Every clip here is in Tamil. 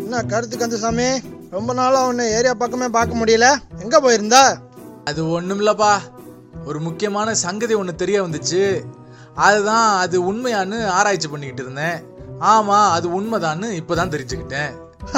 என்ன கருத்து கந்தசாமி ரொம்ப நாளா உன்னை ஏரியா பக்கமே பார்க்க முடியல எங்க போயிருந்த அது ஒண்ணுமில்லப்பா ஒரு முக்கியமான சங்கதி ஒன்று தெரிய வந்துச்சு அதுதான் அது உண்மையான்னு ஆராய்ச்சி பண்ணிக்கிட்டு இருந்தேன் ஆமா அது உண்மைதான்னு இப்பதான் தெரிஞ்சுக்கிட்டேன்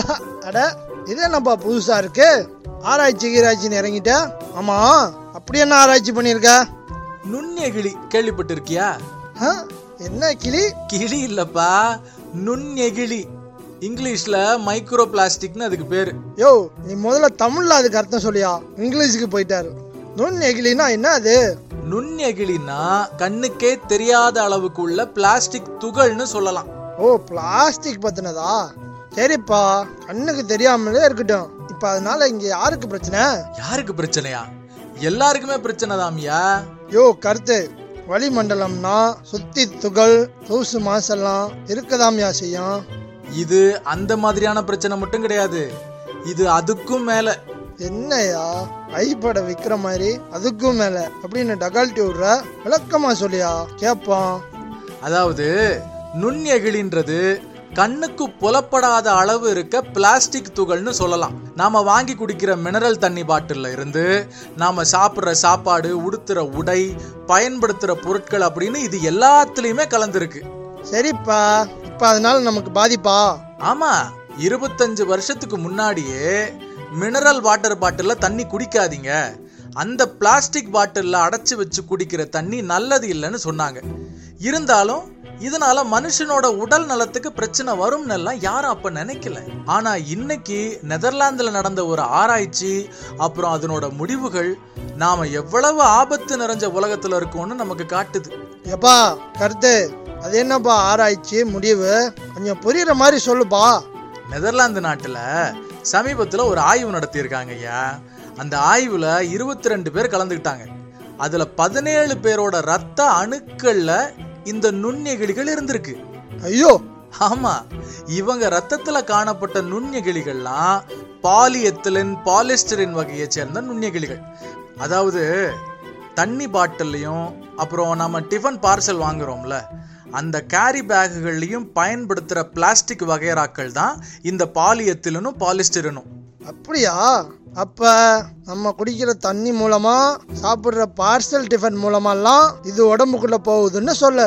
அட இது என்னப்பா புதுசா இருக்கு ஆராய்ச்சி கீராய்ச்சின்னு இறங்கிட்ட ஆமா அப்படி என்ன ஆராய்ச்சி பண்ணியிருக்க நுண்ணெகிழி கேள்விப்பட்டிருக்கியா ஆ, என்ன கிளி கிளி இல்லப்பா நுண்ணெகிழி இங்கிலீஷ்ல மைக்ரோ பிளாஸ்டிக்னு அதுக்கு பேரு யோ நீ முதல்ல தமிழ்ல அதுக்கு அர்த்தம் சொல்லியா இங்கிலீஷுக்கு போயிட்டாரு நுண் எகிலினா என்ன அது நுண்ணெகிழினா கண்ணுக்கே தெரியாத அளவுக்கு உள்ள பிளாஸ்டிக் துகள்னு சொல்லலாம் ஓ பிளாஸ்டிக் பத்தினதா சரிப்பா கண்ணுக்கு தெரியாமலே இருக்கட்டும் இப்ப அதனால இங்க யாருக்கு பிரச்சனை யாருக்கு பிரச்சனையா எல்லாருக்குமே பிரச்சனை தாமியா யோ கருத்து வளிமண்டலம்னா சுத்தி துகள் தூசு மாசெல்லாம் இருக்கதாமியா செய்யும் இது அந்த மாதிரியான பிரச்சனை மட்டும் கிடையாது இது அதுக்கும் மேல என்னையா ஐப்பட விக்கிற மாதிரி அதுக்கும் மேல அப்படின்னு டகால்ட்டி விடுற விளக்கமா சொல்லியா கேப்போம் அதாவது நுண்ணெகிழின்றது கண்ணுக்கு புலப்படாத அளவு இருக்க பிளாஸ்டிக் துகள்னு சொல்லலாம் நாம வாங்கி குடிக்கிற மினரல் தண்ணி பாட்டில்ல இருந்து நாம சாப்பிட்ற சாப்பாடு உடுத்துற உடை பயன்படுத்துற பொருட்கள் அப்படின்னு இது எல்லாத்துலயுமே கலந்துருக்கு சரிப்பா இப்ப அதனால நமக்கு பாதிப்பா ஆமா இருபத்தஞ்சு வருஷத்துக்கு முன்னாடியே மினரல் வாட்டர் பாட்டில்ல தண்ணி குடிக்காதீங்க அந்த பிளாஸ்டிக் பாட்டில்ல அடைச்சு வச்சு குடிக்கிற தண்ணி நல்லது இல்லைன்னு சொன்னாங்க இருந்தாலும் இதனால மனுஷனோட உடல் நலத்துக்கு பிரச்சனை வரும்னு எல்லாம் யாரும் அப்ப நினைக்கல ஆனா இன்னைக்கு நெதர்லாந்துல நடந்த ஒரு ஆராய்ச்சி அப்புறம் அதனோட முடிவுகள் நாம எவ்வளவு ஆபத்து நிறைஞ்ச உலகத்துல இருக்கோம்னு நமக்கு காட்டுது எப்பா கருத்து அது என்னப்பா ஆராய்ச்சி முடிவு கொஞ்சம் புரியுற மாதிரி சொல்லுப்பா நெதர்லாந்து நாட்டுல சமீபத்துல ஒரு ஆய்வு நடத்தியிருக்காங்க ஐயா அந்த ஆய்வுல இருபத்தி ரெண்டு பேர் கலந்துக்கிட்டாங்க அதுல பதினேழு பேரோட ரத்த அணுக்கள்ல இந்த நுண்ணெகிழிகள் இருந்திருக்கு ஐயோ ஆமா இவங்க ரத்தத்துல காணப்பட்ட நுண்ணெகிழிகள்லாம் பாலிஎத்திலின் பாலிஸ்டரின் வகையை சேர்ந்த நுண்ணெகிழிகள் அதாவது தண்ணி பாட்டில்லையும் அப்புறம் நம்ம டிஃபன் பார்சல் வாங்குறோம்ல அந்த கேரி பேக்குகள்லையும் பயன்படுத்துகிற பிளாஸ்டிக் வகைராக்கள் தான் இந்த பாலிஎத்திலனும் பாலிஸ்டரனும் அப்படியா அப்ப நம்ம குடிக்கிற தண்ணி மூலமா சாப்பிடுற பார்சல் டிஃபன் மூலமாலாம் இது உடம்புக்குள்ள போகுதுன்னு சொல்லு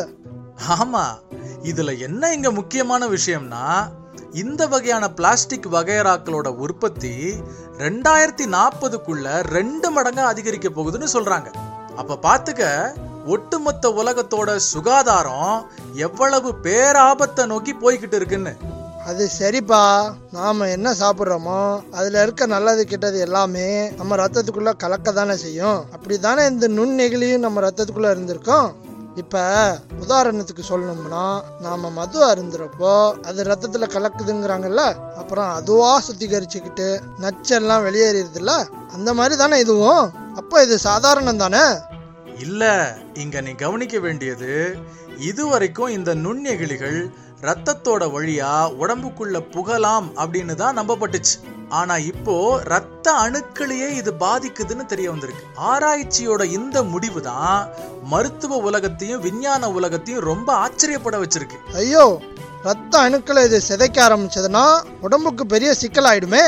ஆமா இதுல என்ன இங்க முக்கியமான விஷயம்னா இந்த வகையான பிளாஸ்டிக் வகைராக்களோட உற்பத்தி ரெண்டாயிரத்தி நாற்பதுக்குள்ள ரெண்டு மடங்கா அதிகரிக்க போகுதுன்னு சொல்றாங்க அப்ப பாத்துக்க ஒட்டுமொத்த உலகத்தோட சுகாதாரம் எவ்வளவு பேராபத்தை நோக்கி போய்கிட்டு இருக்குன்னு அது சரிப்பா நாம என்ன சாப்பிட்றோமோ அதுல இருக்க நல்லது கெட்டது எல்லாமே நம்ம ரத்தத்துக்குள்ள கலக்க தானே செய்யும் அப்படிதானே இந்த நுண்ணெகிழியும் நம்ம ரத்தத்துக்குள்ள இருந்திருக்கோம் இப்ப உதாரணத்துக்கு சொல்லணும்னா நாம மது அருந்துறப்போ அது ரத்தத்துல கலக்குதுங்கிறாங்கல்ல அப்புறம் அதுவா சுத்திகரிச்சுக்கிட்டு நச்செல்லாம் வெளியேறிடுதுல்ல அந்த மாதிரி தானே இதுவும் அப்போ இது சாதாரணம் தானே இல்ல இங்க நீ கவனிக்க வேண்டியது இதுவரைக்கும் இந்த நுண்ணெகிழிகள் ரத்தத்தோட வழியா உடம்புக்குள்ள புகலாம் அப்படின்னு தான் நம்பப்பட்டுச்சு ஆனா இப்போ ரத்த அணுக்களையே இது பாதிக்குதுன்னு தெரிய வந்திருக்கு ஆராய்ச்சியோட இந்த முடிவு தான் மருத்துவ உலகத்தையும் விஞ்ஞான உலகத்தையும் ரொம்ப ஆச்சரியப்பட வச்சிருக்கு ஐயோ ரத்த அணுக்களை இது சிதைக்க ஆரம்பிச்சதுன்னா உடம்புக்கு பெரிய சிக்கல் ஆயிடுமே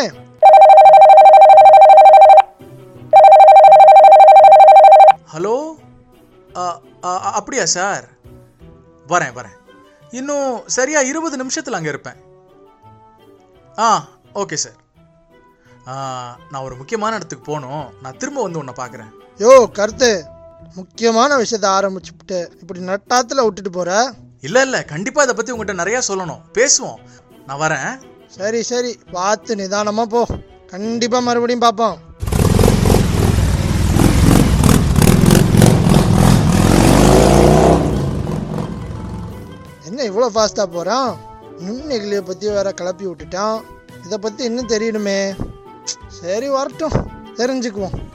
ஹலோ அ, அ, அ, அப்படியா சார் வரேன் வரேன் இன்னும் சரியா இருபது நிமிஷத்தில் அங்கே இருப்பேன் ஆ ஓகே சார் ஆ, நான் ஒரு முக்கியமான இடத்துக்கு போகணும் நான் திரும்ப வந்து உன்னை பார்க்குறேன் யோ கருத்து முக்கியமான விஷயத்த ஆரம்பிச்சுட்டு இப்படி நட்டாத்துல விட்டுட்டு போற இல்லை இல்லை கண்டிப்பாக இதை பற்றி உங்கள்கிட்ட நிறையா சொல்லணும் பேசுவோம் நான் வரேன் சரி சரி பார்த்து நிதானமா போ கண்டிப்பா மறுபடியும் பார்ப்போம் என்ன இவ்வளோ ஃபாஸ்டா போறான் நுண்ணெகிலியை பத்தி வேற கிளப்பி விட்டுட்டான் இதை பத்தி இன்னும் தெரியணுமே சரி வரட்டும் தெரிஞ்சுக்குவோம்